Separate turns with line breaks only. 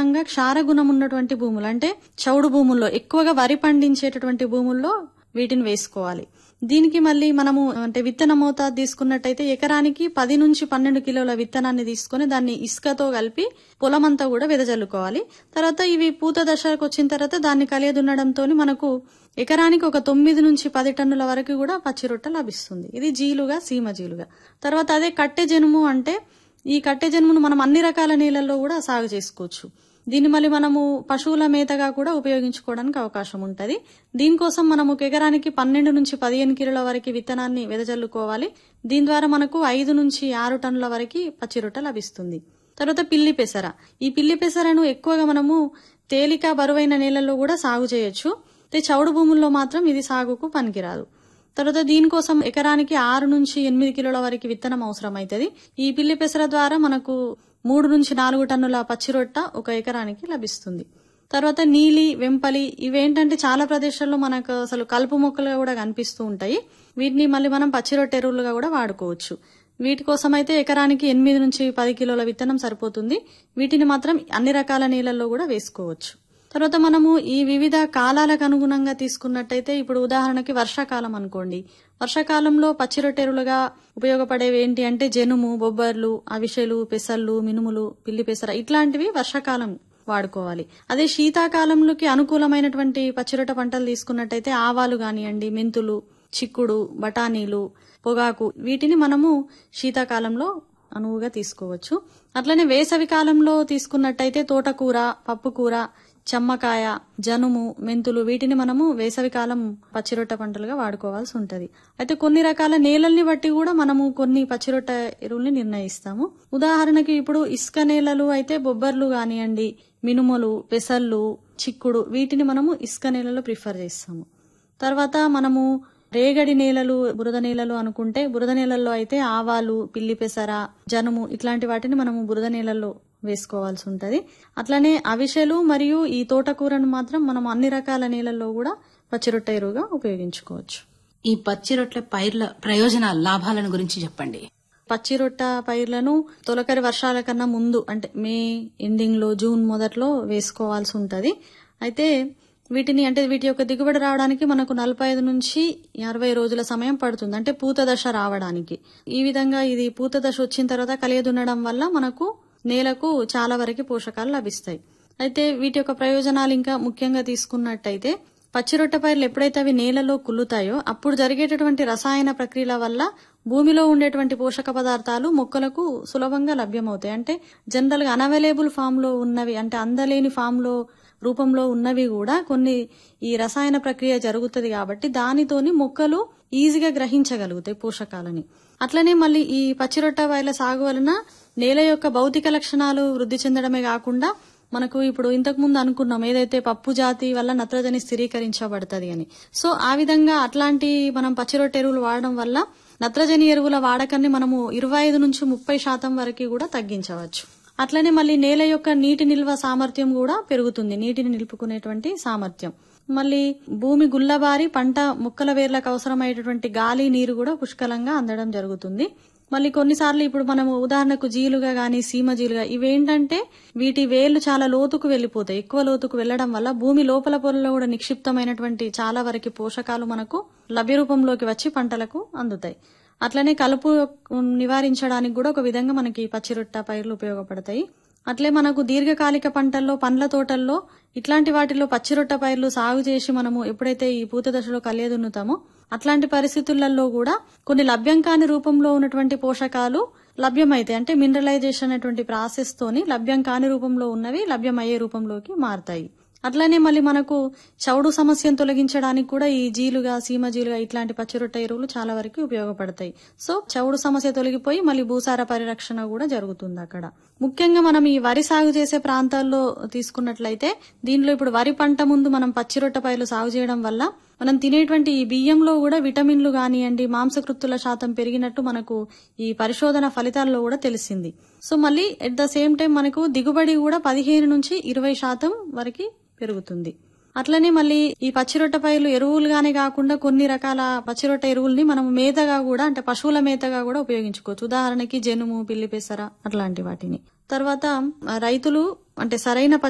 సాధారణంగా క్షారగుణం ఉన్నటువంటి భూములు అంటే చౌడు భూముల్లో ఎక్కువగా వరి పండించేటటువంటి భూముల్లో వీటిని వేసుకోవాలి దీనికి మళ్ళీ మనము అంటే విత్తన మోతాదు తీసుకున్నట్టయితే ఎకరానికి పది నుంచి పన్నెండు కిలోల విత్తనాన్ని తీసుకొని దాన్ని ఇసుకతో కలిపి పొలమంతా కూడా వెదజల్లుకోవాలి తర్వాత ఇవి పూత దశకు వచ్చిన తర్వాత దాన్ని కలియదున్నడంతో మనకు ఎకరానికి ఒక తొమ్మిది నుంచి పది టన్నుల వరకు కూడా పచ్చి రొట్టె లభిస్తుంది ఇది జీలుగా సీమ జీలుగా తర్వాత అదే కట్టె జనుము అంటే ఈ కట్టె జనుమును మనం అన్ని రకాల నీళ్ళల్లో కూడా సాగు చేసుకోవచ్చు దీన్ని మళ్ళీ మనము పశువుల మేతగా కూడా ఉపయోగించుకోవడానికి అవకాశం ఉంటది దీనికోసం మనం ఒక ఎకరానికి పన్నెండు నుంచి పదిహేను కిలోల వరకు విత్తనాన్ని వెదజల్లుకోవాలి దీని ద్వారా మనకు ఐదు నుంచి ఆరు టన్నుల వరకు పచ్చి రొట్టె లభిస్తుంది తర్వాత పిల్లి పెసర ఈ పిల్లి పెసరను ఎక్కువగా మనము తేలిక బరువైన నేలల్లో కూడా సాగు చేయొచ్చు అయితే చౌడు భూముల్లో మాత్రం ఇది సాగుకు పనికిరాదు తర్వాత దీనికోసం ఎకరానికి ఆరు నుంచి ఎనిమిది కిలోల వరకు విత్తనం అవసరం అవుతుంది ఈ పిల్లి పెసర ద్వారా మనకు మూడు నుంచి నాలుగు టన్నుల పచ్చిరొట్ట ఒక ఎకరానికి లభిస్తుంది తర్వాత నీలి వెంపలి ఇవేంటంటే చాలా ప్రదేశాల్లో మనకు అసలు కలుపు మొక్కలుగా కూడా కనిపిస్తూ ఉంటాయి వీటిని మళ్ళీ మనం పచ్చిరొట్ట ఎరువులుగా కూడా వాడుకోవచ్చు వీటి కోసం అయితే ఎకరానికి ఎనిమిది నుంచి పది కిలోల విత్తనం సరిపోతుంది వీటిని మాత్రం అన్ని రకాల నీళ్ళల్లో కూడా వేసుకోవచ్చు తర్వాత మనము ఈ వివిధ కాలాలకు అనుగుణంగా తీసుకున్నట్టయితే ఇప్పుడు ఉదాహరణకి వర్షాకాలం అనుకోండి వర్షాకాలంలో పచ్చిరొట్టెరులుగా ఉపయోగపడేవి ఏంటి అంటే జనుము బొబ్బర్లు అవిసెలు పెసళ్ళు మినుములు పిల్లి పెసర ఇట్లాంటివి వర్షాకాలం వాడుకోవాలి అదే శీతాకాలంలోకి అనుకూలమైనటువంటి పచ్చిరొట్ట పంటలు తీసుకున్నట్టయితే ఆవాలు కానివ్వండి మెంతులు చిక్కుడు బఠానీలు పొగాకు వీటిని మనము శీతాకాలంలో అనువుగా తీసుకోవచ్చు అట్లనే వేసవి కాలంలో తీసుకున్నట్టయితే తోటకూర పప్పుకూర చెమ్మకాయ జనుము మెంతులు వీటిని మనము వేసవికాలం పచ్చిరొట్ట పంటలుగా వాడుకోవాల్సి ఉంటది అయితే కొన్ని రకాల నేలల్ని బట్టి కూడా మనము కొన్ని పచ్చిరొట్ట ఎరువుల్ని నిర్ణయిస్తాము ఉదాహరణకి ఇప్పుడు ఇసుక నేలలు అయితే బొబ్బర్లు కానివ్వండి మినుములు పెసళ్ళు చిక్కుడు వీటిని మనము ఇసుక నేలలో ప్రిఫర్ చేస్తాము తర్వాత మనము రేగడి నేలలు బురద నేలలు అనుకుంటే బురద నేలల్లో అయితే ఆవాలు పిల్లి పెసర జనుము ఇట్లాంటి వాటిని మనము బురద నేలల్లో వేసుకోవాల్సి ఉంటది అట్లనే అవిసెలు మరియు ఈ తోటకూరను మాత్రం మనం అన్ని రకాల నీళ్ళల్లో కూడా పచ్చిరొట్ట ఎరువుగా ఉపయోగించుకోవచ్చు
ఈ పచ్చి రొట్టెల పైర్ల ప్రయోజనాల లాభాలను గురించి చెప్పండి
పచ్చిరొట్ట పైర్లను తొలకరి వర్షాల కన్నా ముందు అంటే మే ఎండింగ్ లో జూన్ మొదట్లో వేసుకోవాల్సి ఉంటది అయితే వీటిని అంటే వీటి యొక్క దిగుబడి రావడానికి మనకు నలభై ఐదు నుంచి అరవై రోజుల సమయం పడుతుంది అంటే పూత దశ రావడానికి ఈ విధంగా ఇది పూత దశ వచ్చిన తర్వాత కలియదున్నడం వల్ల మనకు నేలకు చాలా వరకు పోషకాలు లభిస్తాయి అయితే వీటి యొక్క ప్రయోజనాలు ఇంకా ముఖ్యంగా తీసుకున్నట్టయితే పచ్చిరొట్ట పైర్లు ఎప్పుడైతే అవి నేలలో కుల్లుతాయో అప్పుడు జరిగేటటువంటి రసాయన ప్రక్రియల వల్ల భూమిలో ఉండేటువంటి పోషక పదార్థాలు మొక్కలకు సులభంగా లభ్యమవుతాయి అంటే జనరల్ గా అనవైలబుల్ ఫామ్ లో ఉన్నవి అంటే అందలేని ఫామ్ లో రూపంలో ఉన్నవి కూడా కొన్ని ఈ రసాయన ప్రక్రియ జరుగుతుంది కాబట్టి దానితోని మొక్కలు ఈజీగా గ్రహించగలుగుతాయి పోషకాలని అట్లనే మళ్ళీ ఈ పచ్చిరొట్ట వైల సాగు వలన నేల యొక్క భౌతిక లక్షణాలు వృద్ధి చెందడమే కాకుండా మనకు ఇప్పుడు ఇంతకు ముందు అనుకున్నాం ఏదైతే పప్పు జాతి వల్ల నత్రజని స్థిరీకరించబడుతుంది అని సో ఆ విధంగా అట్లాంటి మనం పచ్చిరొట్ట ఎరువులు వాడడం వల్ల నత్రజని ఎరువుల వాడకాన్ని మనము ఇరవై ఐదు నుంచి ముప్పై శాతం వరకు కూడా తగ్గించవచ్చు అట్లనే మళ్ళీ నేల యొక్క నీటి నిల్వ సామర్థ్యం కూడా పెరుగుతుంది నీటిని నిలుపుకునేటువంటి సామర్థ్యం మళ్ళీ భూమి గుల్లబారి పంట మొక్కల వేర్లకు అవసరమైనటువంటి గాలి నీరు కూడా పుష్కలంగా అందడం జరుగుతుంది మళ్ళీ కొన్నిసార్లు ఇప్పుడు మనము ఉదాహరణకు జీలుగా గాని సీమ జీలుగా ఇవేంటంటే వీటి వేళ్లు చాలా లోతుకు వెళ్లిపోతాయి ఎక్కువ లోతుకు వెళ్లడం వల్ల భూమి లోపల పొరలో కూడా నిక్షిప్తమైనటువంటి చాలా వరకు పోషకాలు మనకు లభ్య రూపంలోకి వచ్చి పంటలకు అందుతాయి అట్లనే కలుపు నివారించడానికి కూడా ఒక విధంగా మనకి పచ్చిరొట్ట పైర్లు ఉపయోగపడతాయి అట్లే మనకు దీర్ఘకాలిక పంటల్లో పండ్ల తోటల్లో ఇట్లాంటి వాటిలో పచ్చిరొట్ట పైర్లు సాగు చేసి మనము ఎప్పుడైతే ఈ పూత దశలో కలియదున్నుతామో అట్లాంటి పరిస్థితులలో కూడా కొన్ని లభ్యం కాని రూపంలో ఉన్నటువంటి పోషకాలు లభ్యమైతాయి అంటే మినరలైజేషన్ అనేటువంటి ప్రాసెస్ తోని లభ్యం కాని రూపంలో ఉన్నవి లభ్యమయ్యే రూపంలోకి మారతాయి అట్లానే మళ్ళీ మనకు చౌడు సమస్యను తొలగించడానికి కూడా ఈ జీలుగా సీమ జీలుగా ఇట్లాంటి పచ్చిరొట్ట ఎరువులు చాలా వరకు ఉపయోగపడతాయి సో చౌడు సమస్య తొలగిపోయి మళ్ళీ భూసార పరిరక్షణ కూడా జరుగుతుంది అక్కడ ముఖ్యంగా మనం ఈ వరి సాగు చేసే ప్రాంతాల్లో తీసుకున్నట్లయితే దీనిలో ఇప్పుడు వరి పంట ముందు మనం పచ్చిరొట్ట పైర్లు సాగు చేయడం వల్ల మనం తినేటువంటి ఈ బియ్యంలో కూడా విటమిన్లు కానివ్వండి మాంసకృత్తుల శాతం పెరిగినట్టు మనకు ఈ పరిశోధన ఫలితాల్లో కూడా తెలిసింది సో మళ్ళీ ఎట్ ద సేమ్ టైం మనకు దిగుబడి కూడా పదిహేను నుంచి ఇరవై శాతం వరకు పెరుగుతుంది అట్లనే మళ్ళీ ఈ పచ్చిరొట్ట పైర్లు ఎరువులుగానే కాకుండా కొన్ని రకాల పచ్చిరొట్ట ఎరువుల్ని మనం మేతగా కూడా అంటే పశువుల మేతగా కూడా ఉపయోగించుకోవచ్చు ఉదాహరణకి జనుము పిల్లి పెసర అట్లాంటి వాటిని తర్వాత రైతులు అంటే సరైన